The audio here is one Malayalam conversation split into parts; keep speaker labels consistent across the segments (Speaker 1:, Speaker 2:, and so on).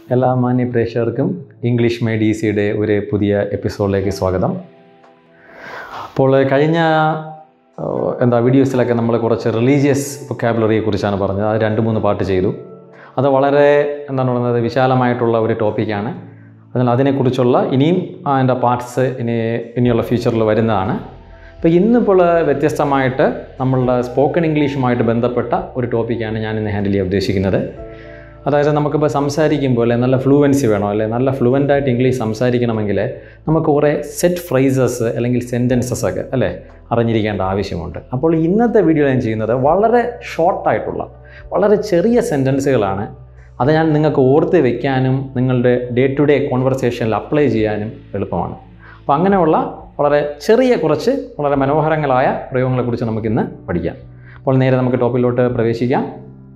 Speaker 1: എല്ലാ മാന്യ പ്രേക്ഷകർക്കും ഇംഗ്ലീഷ് മെയ്ഡ് ഈസിയുടെ ഒരു പുതിയ എപ്പിസോഡിലേക്ക് സ്വാഗതം അപ്പോൾ കഴിഞ്ഞ ഏഹ്, എന്താ വീഡിയോസിലൊക്കെ നമ്മൾ കുറച്ച് റിലീജിയസ് വൊക്കാബുലറിയെ കുറിച്ചാണ് പറഞ്ഞത് അത് രണ്ട് മൂന്ന് പാട്ട് ചെയ്തു അത് വളരെ എന്താണ് പറയുന്നത് വിശാലമായിട്ടുള്ള ഒരു ടോപ്പിക്കാണ് അതിനാൽ അതിനെക്കുറിച്ചുള്ള ഇനിയും അതിൻ്റെ പാർട്സ് ഇനി ഇനിയുള്ള ഫ്യൂച്ചറിൽ വരുന്നതാണ് അപ്പോൾ ഇന്നിപ്പോൾ വ്യത്യസ്തമായിട്ട് നമ്മളുടെ സ്പോക്കൺ ഇംഗ്ലീഷുമായിട്ട് ബന്ധപ്പെട്ട ഒരു ടോപ്പിക്കാണ് ഞാൻ ഇന്ന് ഹാൻഡിൽ ചെയ്യാൻ ഉദ്ദേശിക്കുന്നത് അതായത് നമുക്കിപ്പോൾ സംസാരിക്കുമ്പോൾ അല്ലെ നല്ല ഫ്ലുവൻസി വേണോ അല്ലെ നല്ല ഫ്ലുവൻ്റ് ആയിട്ട് ഇംഗ്ലീഷ് സംസാരിക്കണമെങ്കിൽ നമുക്ക് കുറേ സെറ്റ് ഫ്രൈസസ് അല്ലെങ്കിൽ സെൻറ്റൻസസ് ഒക്കെ അല്ലേ അറിഞ്ഞിരിക്കേണ്ട ആവശ്യമുണ്ട് അപ്പോൾ ഇന്നത്തെ വീഡിയോ ഞാൻ ചെയ്യുന്നത് വളരെ ഷോർട്ടായിട്ടുള്ള വളരെ ചെറിയ സെൻറ്റൻസുകളാണ് അത് ഞാൻ നിങ്ങൾക്ക് ഓർത്ത് വെക്കാനും നിങ്ങളുടെ ഡേ ടു ഡേ കോൺവെർസേഷനിൽ അപ്ലൈ ചെയ്യാനും എളുപ്പമാണ് അപ്പോൾ അങ്ങനെയുള്ള വളരെ ചെറിയ കുറച്ച് വളരെ മനോഹരങ്ങളായ പ്രയോഗങ്ങളെക്കുറിച്ച് നമുക്കിന്ന് പഠിക്കാം അപ്പോൾ നേരെ നമുക്ക് ടോപ്പിലോട്ട് പ്രവേശിക്കാം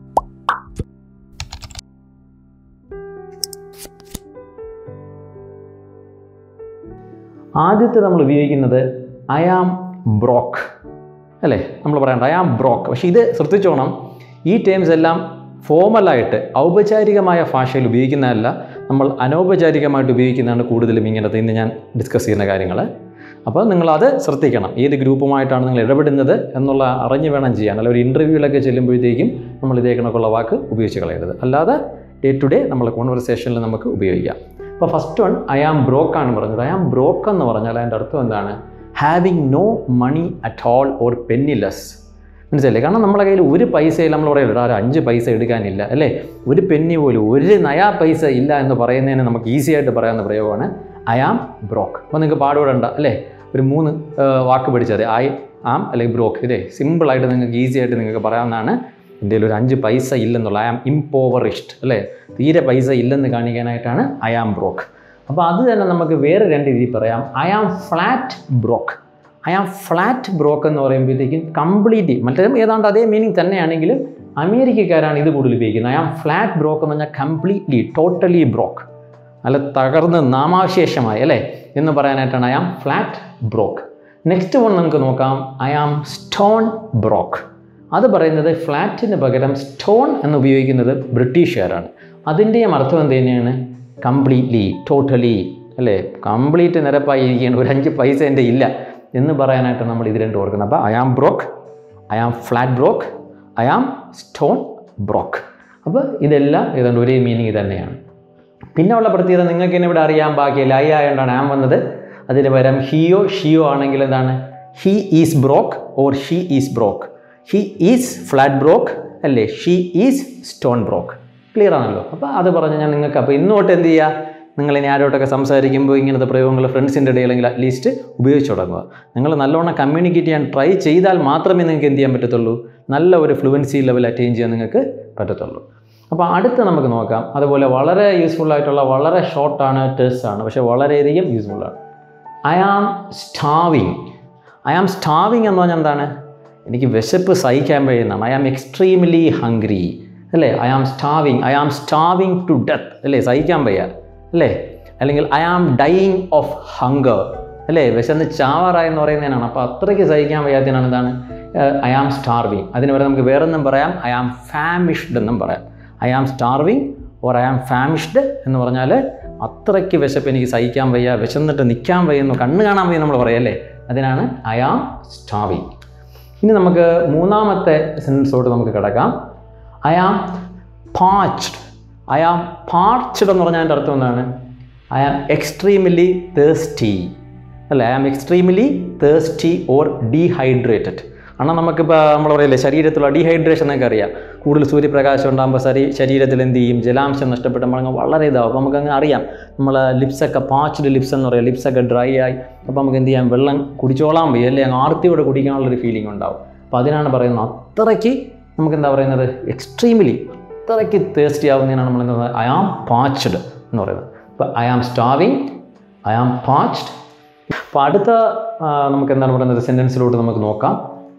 Speaker 1: ആദ്യത്തെ നമ്മൾ ഉപയോഗിക്കുന്നത് ഐ ആം ബ്രോക്ക് അല്ലേ നമ്മൾ പറയണ്ട ഐ ആം ബ്രോക്ക് പക്ഷേ ഇത് ശ്രദ്ധിച്ചോണം ഈ ടേംസ് എല്ലാം ഫോമലായിട്ട് ഔപചാരികമായ ഭാഷയിൽ ഉപയോഗിക്കുന്നതല്ല നമ്മൾ അനൗപചാരികമായിട്ട് ഉപയോഗിക്കുന്നതാണ് കൂടുതലും ഇങ്ങനത്തെ ഇന്ന് ഞാൻ ഡിസ്കസ് ചെയ്യുന്ന കാര്യങ്ങൾ അപ്പോൾ നിങ്ങളത് ശ്രദ്ധിക്കണം ഏത് ഗ്രൂപ്പുമായിട്ടാണ് നിങ്ങൾ ഇടപെടുന്നത് എന്നുള്ള അറിഞ്ഞു വേണം ചെയ്യാൻ അല്ല ഒരു ഇൻ്റർവ്യൂവിലൊക്കെ ചെല്ലുമ്പോഴത്തേക്കും നമ്മൾ ഇതേ കണക്കുള്ള വാക്ക് ഉപയോഗിച്ച് കളയരുത് അല്ലാതെ ഡേ ടു ഡേ നമ്മൾ കോൺവെർസേഷനിൽ നമുക്ക് ഉപയോഗിക്കാം അപ്പോൾ first one I am broke ആണ് പറഞ്ഞത് ഐ ആം ബ്രോക്ക് എന്ന് പറഞ്ഞാൽ അതിൻ്റെ അർത്ഥം എന്താണ് having no money at all or penniless മനസ്സിലല്ലേ കാരണം നമ്മുടെ കയ്യിൽ ഒരു പൈസയിൽ നമ്മൾ പറയില്ല ഒരു അഞ്ച് പൈസ എടുക്കാനില്ല അല്ലേ ഒരു പെന്നി പോലും ഒരു നയാ പൈസ ഇല്ല എന്ന് പറയുന്നതിന് നമുക്ക് ഈസി ആയിട്ട് പറയാവുന്ന പ്രയോഗമാണ് ഐ ആം ബ്രോക്ക് അപ്പോൾ നിങ്ങൾക്ക് പാടുപെടണ്ട അല്ലേ ഒരു മൂന്ന് ആ, വാക്ക് പഠിച്ചത് ഐ ആം അല്ലെങ്കിൽ ബ്രോക്ക് ഇതേ സിമ്പിളായിട്ട് നിങ്ങൾക്ക് ഈസി ആയിട്ട് നിങ്ങൾക്ക് പറയാവുന്നതാണ് എൻ്റെ ഒരു അഞ്ച് പൈസ ഇല്ലെന്നുള്ള ഐ ആം ഇംപോവറിഷ്ഡ് അല്ലേ തീരെ പൈസ ഇല്ലെന്ന് കാണിക്കാനായിട്ടാണ് ഐ ആം ബ്രോക്ക് അപ്പോൾ അത് തന്നെ നമുക്ക് വേറെ രണ്ട് രീതിയിൽ പറയാം I am flat broke I am flat broke എന്ന് പറയുമ്പോഴത്തേക്കും കംപ്ലീറ്റ്ലി മറ്റേതും ഏതാണ്ട് അതേ മീനിങ് തന്നെയാണെങ്കിലും അമേരിക്കക്കാരാണ് ഇത് കൂടുതൽ ഉപയോഗിക്കുന്നത് ഐ ആം ഫ്ലാറ്റ് ബ്രോക്ക് എന്ന് പറഞ്ഞാൽ കംപ്ലീറ്റ്ലി ടോട്ടലി ബ്രോക്ക് അല്ല തകർന്ന് നാമാവശേഷമായി അല്ലേ എന്ന് പറയാനായിട്ടാണ് I am flat broke next one നമുക്ക് നോക്കാം ഐ ആം സ്റ്റോൺ ബ്രോക്ക് അത് പറയുന്നത് ഫ്ലാറ്റിന് പകരം സ്റ്റോൺ എന്ന് ഉപയോഗിക്കുന്നത് ബ്രിട്ടീഷുകാരാണ് അതിൻ്റെയും അർത്ഥം എന്ത് തന്നെയാണ് കംപ്ലീറ്റ്ലി ടോട്ടലി അല്ലേ കംപ്ലീറ്റ് നിരപ്പായി ഇരിക്കുകയാണ് ഒരു അഞ്ച് പൈസ എൻ്റെ ഇല്ല എന്ന് പറയാനായിട്ട് നമ്മൾ ഇത് രണ്ടും ഓർക്കുന്നത് അപ്പോൾ I am broke I am flat broke I am stone broke അപ്പോൾ ഇതെല്ലാം ഏതാണ്ട് ഒരേ മീനിങ് തന്നെയാണ് പിന്നെ ഉള്ള പ്രത്യേകത നിങ്ങൾക്ക് തന്നെ ഇവിടെ അറിയാൻ ബാക്കിയില്ല ഐ ആയതുകൊണ്ടാണ് ആം വന്നത് അതിന് പകരം ഹിയോ ഷിയോ ആണെങ്കിൽ എന്താണ് he is broke or she is broke he is flat broke അല്ലേ she is stone broke clear ആണല്ലോ അപ്പോൾ അത് പറഞ്ഞ് ഞാൻ നിങ്ങൾക്ക് അപ്പോൾ ഇന്ന് തൊട്ട് എന്ത് ചെയ്യുക നിങ്ങൾ ഇനി ആരോട്ടൊക്കെ സംസാരിക്കുമ്പോൾ ഇങ്ങനത്തെ പ്രയോഗങ്ങൾ ഫ്രണ്ട്സിൻ്റെ ഇടയിലെങ്കിൽ അറ്റ്ലീസ്റ്റ് ഉപയോഗിച്ച് തുടങ്ങുക നിങ്ങൾ നല്ലോണം കമ്മ്യൂണിക്കേറ്റ് ചെയ്യാൻ ട്രൈ ചെയ്താൽ മാത്രമേ നിങ്ങൾക്ക് എന്ത് ചെയ്യാൻ പറ്റത്തുള്ളൂ നല്ല ഒരു ഫ്ലുവൻസി ലെവൽ അറ്റൈൻ ചെയ്യാൻ നിങ്ങൾക്ക് പറ്റത്തുള്ളൂ അപ്പോൾ അടുത്ത് നമുക്ക് നോക്കാം അതുപോലെ വളരെ യൂസ്ഫുൾ ആയിട്ടുള്ള വളരെ ഷോർട്ടാണ് ടെസ്റ്റാണ് പക്ഷേ വളരെയധികം യൂസ്ഫുള്ളാണ് I am starving I am starving എന്ന് പറഞ്ഞാൽ എന്താണ് എനിക്ക് വിശപ്പ് സഹിക്കാൻ കഴിയുന്നതാണ് ഐ ആം എക്സ്ട്രീംലി ഹംഗ്രി അല്ലേ I am starving I am starving to death അല്ലേ സഹിക്കാൻ വയ്യ അല്ലേ അല്ലെങ്കിൽ I am dying of hunger അല്ലേ വിശന്ന് ചാവാറായി എന്ന് പറയുന്നതിനാണ് അപ്പോൾ അത്രയ്ക്ക് സഹിക്കാൻ വയ്യാത്തതിനാണ് എന്താണ് ഐ ആം സ്റ്റാർവിങ് അതിന് വരെ നമുക്ക് വേറൊന്നും പറയാം ഐ ആം ഫാമിഷ്ഡ് എന്നും പറയാം I am starving or I am famished എന്ന് പറഞ്ഞാൽ അത്രയ്ക്ക് വിശപ്പ് എനിക്ക് സഹിക്കാൻ വയ്യ വിശന്നിട്ട് നിൽക്കാൻ വയ്യെന്ന് കണ്ണ് കാണാൻ വയ്യ നമ്മൾ പറയല്ലേ അതിനാണ് ഐ ആം സ്റ്റാർവിങ് ഇനി നമുക്ക് മൂന്നാമത്തെ സെൻറ്റൻസോട്ട് നമുക്ക് കിടക്കാം ഐ ആം പാച്ച്ഡ് ഐ ആം പാർച്ച്ഡ് എന്ന് പറഞ്ഞാൽ അതിൻ്റെ അർത്ഥം എന്താണ് ഐ ആം എക്സ്ട്രീംലി തേഴ്സ്റ്റി അല്ലേ I am extremely thirsty or dehydrated കാരണം നമുക്കിപ്പോൾ നമ്മൾ പറയില്ലേ ശരീരത്തിലുള്ള ഡീഹൈഡ്രേഷൻ എന്നൊക്കെ അറിയാം കൂടുതൽ സൂര്യപ്രകാശം ഉണ്ടാകുമ്പോൾ ശരീ ശരീരത്തിൽ എന്ത് ചെയ്യും ജലാംശം നഷ്ടപ്പെട്ട് അങ്ങ് വളരെ ഇതാവും അപ്പോൾ നമുക്കങ്ങ് അറിയാം നമ്മൾ ലിപ്സൊക്കെ പാച്ച്ഡ് ലിപ്സ് എന്ന് പറയാം ലിപ്സൊക്കെ ഡ്രൈ ആയി അപ്പോൾ നമുക്ക് എന്ത് ചെയ്യാം വെള്ളം കുടിച്ചോളാൻ വയ്യ അല്ലേ അങ്ങ് ആർത്തിയോടെ കുടിക്കാനുള്ളൊരു ഫീലിംഗ് ഉണ്ടാവും അപ്പോൾ അതിനാണ് പറയുന്നത് അത്രയ്ക്ക് നമുക്ക് എന്താ പറയുന്നത് എക്സ്ട്രീംലി അത്രയ്ക്ക് തേസ്റ്റി ആവുന്നതിനാണ് നമ്മൾ എന്താ ഐ ആം പാച്ച്ഡ് എന്ന് പറയുന്നത് അപ്പോൾ I am starving I am parched അപ്പോൾ അടുത്ത ആ, നമുക്ക് എന്താണ് പറയുന്നത് സെൻറ്റൻസിലോട്ട് നമുക്ക് നോക്കാം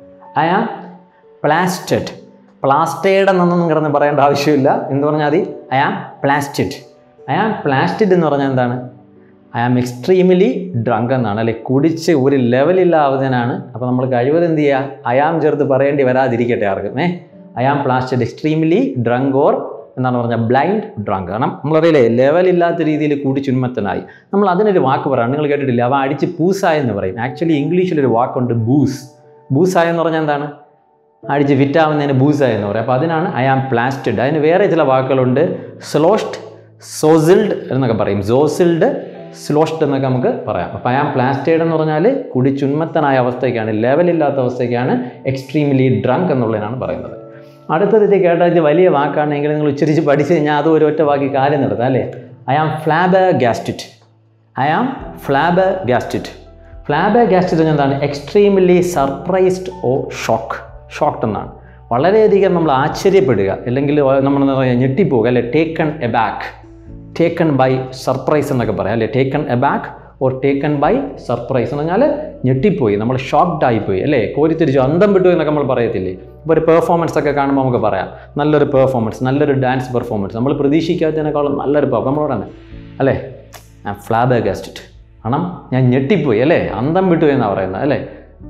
Speaker 1: ഐ ആം പ്ലാസ്റ്റഡ് പ്ലാസ്റ്റേഡ് എന്നൊന്നും കിടന്ന് പറയേണ്ട ആവശ്യമില്ല എന്ന് പറഞ്ഞാൽ മതി I am plastered I am plastered എന്ന് പറഞ്ഞാൽ എന്താണ് ഐ ആം എക്സ്ട്രീംലി ഡ്രങ്ക് എന്നാണ് അല്ലെ കുടിച്ച് ഒരു ലെവലില്ലാവുന്നതിനാണ് അപ്പോൾ നമ്മൾ കഴിവത് എന്ത് ചെയ്യുക ഐ ആം ചേർത്ത് പറയേണ്ടി വരാതിരിക്കട്ടെ ആർക്കും ഏ I am plastered extremely drunk or എന്താണ് പറഞ്ഞാൽ ബ്ലൈൻഡ് ഡ്രങ്ക് കാരണം നമ്മളറിയില്ലേ ലെവലില്ലാത്ത രീതിയിൽ കൂടി ചുന്മത്തനായി നമ്മൾ അതിനൊരു വാക്ക് പറയാം നിങ്ങൾ കേട്ടിട്ടില്ല അവ അടിച്ച് പൂസായെന്ന് പറയും ആക്ച്വലി ഇംഗ്ലീഷിലൊരു വാക്കുണ്ട് ബൂസ് ബൂസായെന്ന് പറഞ്ഞാൽ എന്താണ് അടിച്ച് ഫിറ്റാവുന്നതിന് ബൂസായി എന്ന് പറയും അപ്പോൾ അതിനാണ് ഐ ആം പ്ലാസ്റ്റഡ് അതിന് വേറെ ചില വാക്കുകളുണ്ട് സ്ലോഷ്ഡ് സോസിൽഡ് എന്നൊക്കെ പറയും സോസിൽഡ് സ്ലോഷ്ഡ് എന്നൊക്കെ നമുക്ക് പറയാം അപ്പോൾ ഐ ആം പ്ലാസ്റ്റേഡ് എന്ന് പറഞ്ഞാൽ കുടി ചുന്മത്തനായ അവസ്ഥയ്ക്കാണ് ലെവലില്ലാത്ത അവസ്ഥയ്ക്കാണ് എക്സ്ട്രീംലി ഡ്രങ്ക് എന്നുള്ളതിനാണ് പറയുന്നത് അടുത്തത് ഇത് കേട്ടാൽ ഇത് വലിയ വാക്കാണെങ്കിൽ നിങ്ങൾ ഉച്ചരിച്ച് പഠിച്ച് കഴിഞ്ഞാൽ അത് ഒരു ഒറ്റ വാക്കി കാര്യം നടത്താം അല്ലേ I am ഫ്ലാബ് ഗ്യാസ്റ്റിറ്റ് I am ഫ്ലാബ് ഗ്യാസ്റ്റിറ്റ് flabbergasted എന്താണ് extremely surprised oh shock shocked എന്നാണ് വളരെയധികം നമ്മൾ ആശ്ചര്യപ്പെടുക അല്ലെങ്കിൽ നമ്മൾ എന്താ പറയുക ഞെട്ടിപ്പോവുക അല്ലെ taken aback taken by surprise എന്നൊക്കെ പറയാം അല്ലെ taken aback or taken by surprise എന്ന് പറഞ്ഞാൽ ഞെട്ടിപ്പോയി നമ്മൾ ഷോക്ക്ഡ് ആയിപ്പോയി അല്ലേ കോരിത്തിരിച്ചു അന്തം വിട്ടു എന്നൊക്കെ നമ്മൾ പറയത്തില്ലേ ഇപ്പോൾ ഒരു പെർഫോമൻസ് ഒക്കെ കാണുമ്പോൾ നമുക്ക് പറയാം നല്ലൊരു പെർഫോമൻസ് നല്ലൊരു ഡാൻസ് പെർഫോമൻസ് നമ്മൾ പ്രതീക്ഷിക്കാത്തതിനേക്കാളും നല്ലൊരു പെർഫോം നമ്മളോടാണ് അല്ലേ ഞാൻ ഫ്ലാബ് ഗസ്റ്റിറ്റ് കാരണം ഞാൻ ഞെട്ടിപ്പോയി അല്ലേ അന്തം വിട്ടു എന്നാണ് പറയുന്നത് അല്ലേ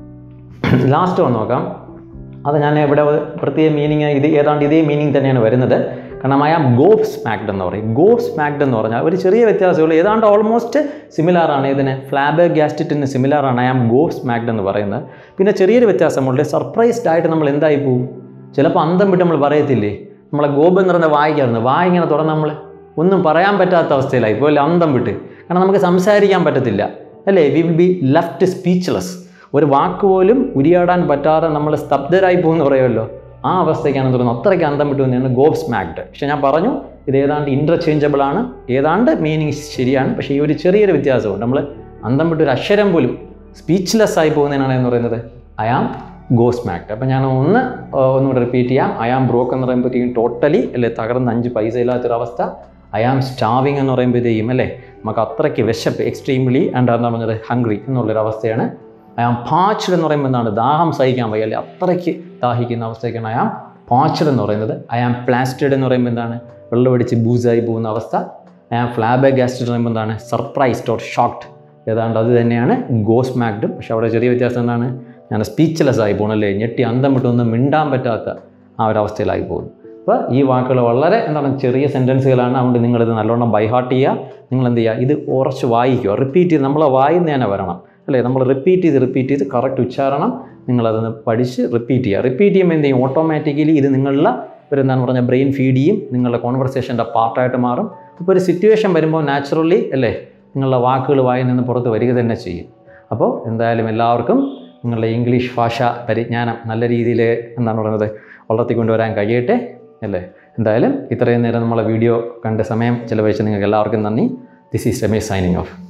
Speaker 1: ലാസ്റ്റ് വന്ന് നോക്കാം അത് ഞാൻ ഇവിടെ പ്രത്യേക മീനിങ് ഇത് ഏതാണ്ട് ഇതേ മീനിങ് തന്നെയാണ് വരുന്നത് കാരണം ഐ ആം ഗോഫ് സ്മാക്ഡ് എന്ന് പറയും ഗോഫ് സ്മാക്ഡ് എന്ന് പറഞ്ഞാൽ ഒരു ചെറിയ വ്യത്യാസമുള്ളൂ ഏതാണ്ട് ഓൾമോസ്റ്റ് സിമിലാർ ആണ് ഇതിന് ഫ്ലാബ് ഗ്യാസ്റ്റിറ്റിന് സിമിലാർ ആണ് ഐ ആം ഗോഫ് സ്മാക്ഡ് എന്ന് പറയുന്നത് പിന്നെ ചെറിയൊരു വ്യത്യാസമുണ്ട് സർപ്രൈസ്ഡ് ആയിട്ട് നമ്മൾ എന്തായി പോവും ചിലപ്പോൾ അന്തം വിട്ട് നമ്മൾ പറയത്തില്ലേ നമ്മളെ ഗോപ് എന്ന് പറയുന്ന വായിക്കാറുണ്ട് വായ ഇങ്ങനെ തുറന്ന് നമ്മൾ ഒന്നും പറയാൻ പറ്റാത്ത അവസ്ഥയിലായി ഇപ്പോൾ അന്തം വിട്ട് കാരണം നമുക്ക് സംസാരിക്കാൻ പറ്റത്തില്ല അല്ലേ we will be left speechless ഒരു വാക്ക് പോലും ഉരിയാടാൻ പറ്റാതെ നമ്മൾ സ്തബ്ധരായി പോകുമെന്ന് പറയുമല്ലോ ആ അവസ്ഥയ്ക്കാണ് തോന്നുന്നത് അത്രയ്ക്ക് അന്തം വിട്ടു തന്നെയാണ് ഗോബ് സ്മാക്ഡ് പക്ഷെ ഞാൻ പറഞ്ഞു ഇത് ഏതാണ്ട് ഇൻ്റർചേഞ്ചബിൾ ആണ് ഏതാണ്ട് മീനിങ് ശരിയാണ് പക്ഷേ ഈ ഒരു ചെറിയൊരു വ്യത്യാസമുണ്ട് നമ്മൾ അന്തം വിട്ട് ഒരു അക്ഷരം പോലും സ്പീച്ച്ലെസ് ആയി പോകുന്നതിനാണ് എന്ന് പറയുന്നത് ഐ ആം ഗോ സ്മാക്ഡ് അപ്പം ഞാൻ ഒന്ന് ആ, ഒന്നുകൂടെ റിപ്പീറ്റ് ചെയ്യാം ഐ ആം ബ്രോക്ക് എന്ന് പറയുമ്പോഴത്തേക്കും ടോട്ടലി അല്ലേ തകർന്ന് അഞ്ച് പൈസ ഇല്ലാത്തൊരവസ്ഥ ഐ ആം സ്റ്റാവിങ് എന്ന് പറയുമ്പോഴത്തേക്കും അല്ലേ നമുക്ക് അത്രയ്ക്ക് വിശപ്പ് എക്സ്ട്രീംലി ആൻഡ് എന്താ പറഞ്ഞത് ഹംഗ്രി എന്നുള്ളൊരവസ്ഥയാണ് ഐ ആം പാച്ച്ഡ് എന്ന് പറയുമ്പോൾ എന്താണ് ദാഹം സഹിക്കാൻ വയ്യ അല്ലെ അത്രയ്ക്ക് ദാഹിക്കുന്ന അവസ്ഥയ്ക്കാണ് ഐ ആം പാച്ച്ഡ് എന്ന് പറയുന്നത് ഐ ആം പ്ലാസ്റ്റഡ് എന്ന് പറയുമ്പോൾ എന്താണ് വെള്ളമടിച്ച് ബൂസായി പോകുന്ന അവസ്ഥ ഐ ആം ഫ്ലാബ് ഗ്യാസ്റ്റഡ് എന്ന് പറയുമ്പോൾ എന്താണ് സർപ്രൈസ്ഡ് ഓർ ഷോക്ക്ഡ് ഏതാണ്ട് അത് തന്നെയാണ് ഗോസ്മാക്ഡും പക്ഷെ അവിടെ ചെറിയ വ്യത്യാസം എന്താണ് ഞാൻ സ്പീച്ച്ലെസ് ആയി പോകണം അല്ലേ ഞെട്ടി അന്തം വിട്ടൊന്നും മിണ്ടാൻ പറ്റാത്ത ആ ഒരു അവസ്ഥയിലായി പോകുന്നു അപ്പോൾ ഈ വാക്കുകൾ വളരെ എന്താണ് ചെറിയ സെൻറ്റൻസുകളാണ് അതുകൊണ്ട് നിങ്ങളിത് നല്ലോണം ബൈഹാർട്ട് ചെയ്യുക നിങ്ങൾ എന്ത് ചെയ്യുക ഇത് ഉറച്ച് വായിക്കുക റിപ്പീറ്റ് ചെയ്ത് നമ്മളെ വായിന്ന് തന്നെ വരണം അല്ലേ നമ്മൾ റിപ്പീറ്റ് ചെയ്ത് റിപ്പീറ്റ് ചെയ്ത് കറക്റ്റ് ഉച്ചാരണം നിങ്ങളതൊന്ന് പഠിച്ച് റിപ്പീറ്റ് ചെയ്യുക റിപ്പീറ്റ് ചെയ്യുമ്പോൾ എന്ത് ചെയ്യും ഓട്ടോമാറ്റിക്കലി ഇത് നിങ്ങളുടെ ഒരു എന്താണ് പറഞ്ഞാൽ ബ്രെയിൻ ഫീഡ് ചെയ്യും നിങ്ങളുടെ കോൺവെർസേഷൻ്റെ പാർട്ടായിട്ട് മാറും അപ്പോൾ ഒരു സിറ്റുവേഷൻ വരുമ്പോൾ നാച്ചുറലി അല്ലേ നിങ്ങളുടെ വാക്കുകൾ വായിൽ നിന്ന് പുറത്ത് വരിക തന്നെ ചെയ്യും അപ്പോൾ എന്തായാലും എല്ലാവർക്കും നിങ്ങളുടെ ഇംഗ്ലീഷ് ഭാഷ പരിജ്ഞാനം നല്ല രീതിയിൽ എന്താണ് പറയുന്നത് വളർത്തിക്കൊണ്ടുവരാൻ കഴിയട്ടെ അല്ലേ എന്തായാലും ഇത്രയും നേരം നമ്മളെ വീഡിയോ കണ്ട സമയം ചിലവഴിച്ച് നിങ്ങൾക്ക് എല്ലാവർക്കും നന്ദി this is Ramesh signing of